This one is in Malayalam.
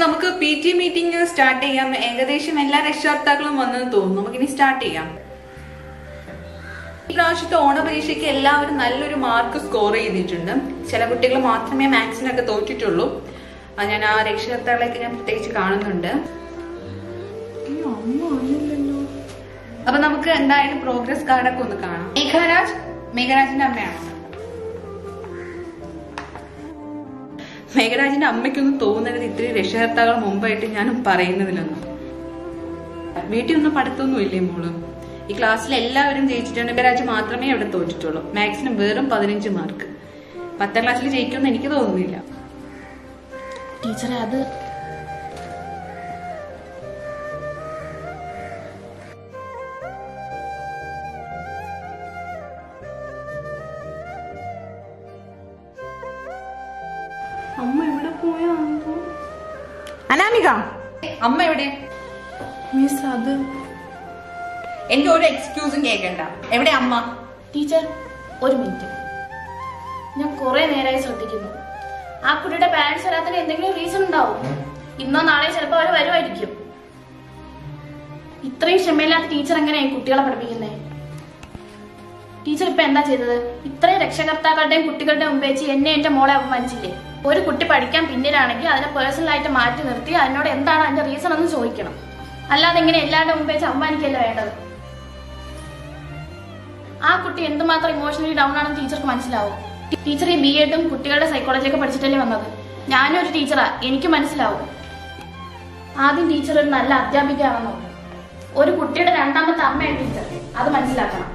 നമുക്ക് പി ടി മീറ്റിംഗ് സ്റ്റാർട്ട് ചെയ്യാം ഏകദേശം എല്ലാ രക്ഷകർത്താക്കളും വന്നെന്ന് തോന്നുന്നു നമുക്കിനി സ്റ്റാർട്ട് ചെയ്യാം ഈ പ്രാവശ്യത്തെ ഓണപരീക്ഷയ്ക്ക് എല്ലാവരും നല്ലൊരു മാർക്ക് സ്കോർ ചെയ്തിട്ടുണ്ട് ചില കുട്ടികൾ മാത്രമേ മാത്സിനൊക്കെ തോറ്റിട്ടുള്ളൂ ആ, ഞാൻ ആ രക്ഷകർത്താക്കളെയൊക്കെ ഞാൻ പ്രത്യേകിച്ച് കാണുന്നുണ്ട് അപ്പൊ നമുക്ക് എന്തായാലും പ്രോഗ്രസ് കാർഡൊക്കെ ഒന്ന് കാണാം മേഘരാജ് മേഘരാജിന്റെ അമ്മയാണോ മേഘരാജിന്റെ അമ്മയ്ക്കൊന്നും തോന്നരുത് ഇത്രയും രക്ഷകർത്താക്കൾ മുമ്പായിട്ട് ഞാൻ പറയുന്നതിലൊന്നും വീട്ടിൽ ഒന്നും പഠിത്തമൊന്നും ഇല്ലേ മോള് ഈ ക്ലാസ്സിൽ എല്ലാവരും ജയിച്ചിട്ടുണ്ട് മേഘരാജ് മാത്രമേ അവിടെ തോറ്റിട്ടുള്ളൂ മാത്സിന് വെറും പതിനഞ്ച് മാർക്ക് പത്താം ക്ലാസ്സിൽ ജയിക്കുമെന്ന് എനിക്ക് തോന്നുന്നില്ല ടീച്ചറെ അത് അമ്മ എവിടെ പോയാ അനാമിക അമ്മ എവിടെ മിസ് അത് എനിക്ക് ഒരു എക്സ്ക്യൂസും കേൾക്കണ്ട എവിടെ അമ്മ ടീച്ചർ ഒരു മിനിറ്റ് ഞാൻ കുറെ നേരമായി ശ്രദ്ധിക്കുന്നു ആ കുട്ടിയുടെ പാരന്റ്സ് വരാത്തതിന് എന്തെങ്കിലും റീസൺ ഉണ്ടാവും ഇന്നോ നാളെ ചിലപ്പോൾ അവർ വരുമായിരിക്കും ഇത്രയും ക്ഷമയില്ലാത്ത ടീച്ചർ എങ്ങനെയായി കുട്ടികളെ പഠിപ്പിക്കുന്നേ ടീച്ചർ ഇപ്പൊ എന്താ ചെയ്തത് ഇത്രയും രക്ഷകർത്താക്കളുടെയും കുട്ടികളുടെയും മുമ്പ് വെച്ച് എന്നെ എന്റെ മോളെ അപമാനിച്ചില്ലേ ഒരു കുട്ടി പഠിക്കാൻ പിന്നിലാണെങ്കിൽ അതിനെ പേഴ്സണൽ ആയിട്ട് മാറ്റി നിർത്തി അതിനോട് എന്താണ് അതിന്റെ റീസൺ എന്ന് ചോദിക്കണം അല്ലാതെ ഇങ്ങനെ എല്ലാവരുടെ മുമ്പ് വെച്ച് അപമാനിക്കല്ല വേണ്ടത് ആ കുട്ടി എന്തുമാത്രം ഇമോഷണലി ഡൗൺ ആണെന്ന് ടീച്ചർക്ക് മനസ്സിലാവും ടീ- ടീച്ചർ ഈ ബി എഡും കുട്ടികളുടെ സൈക്കോളജി ഒക്കെ പഠിച്ചിട്ടല്ലേ വന്നത് ഞാനും ഒരു ടീച്ചറാ എനിക്ക് മനസ്സിലാവും ആദ്യം ടീച്ചർ ഒരു നല്ല അധ്യാപികയാണെന്നോ ഒരു കുട്ടിയുടെ രണ്ടാമത്തെ അമ്മയാണ് ടീച്ചർ അത് മനസ്സിലാക്കണം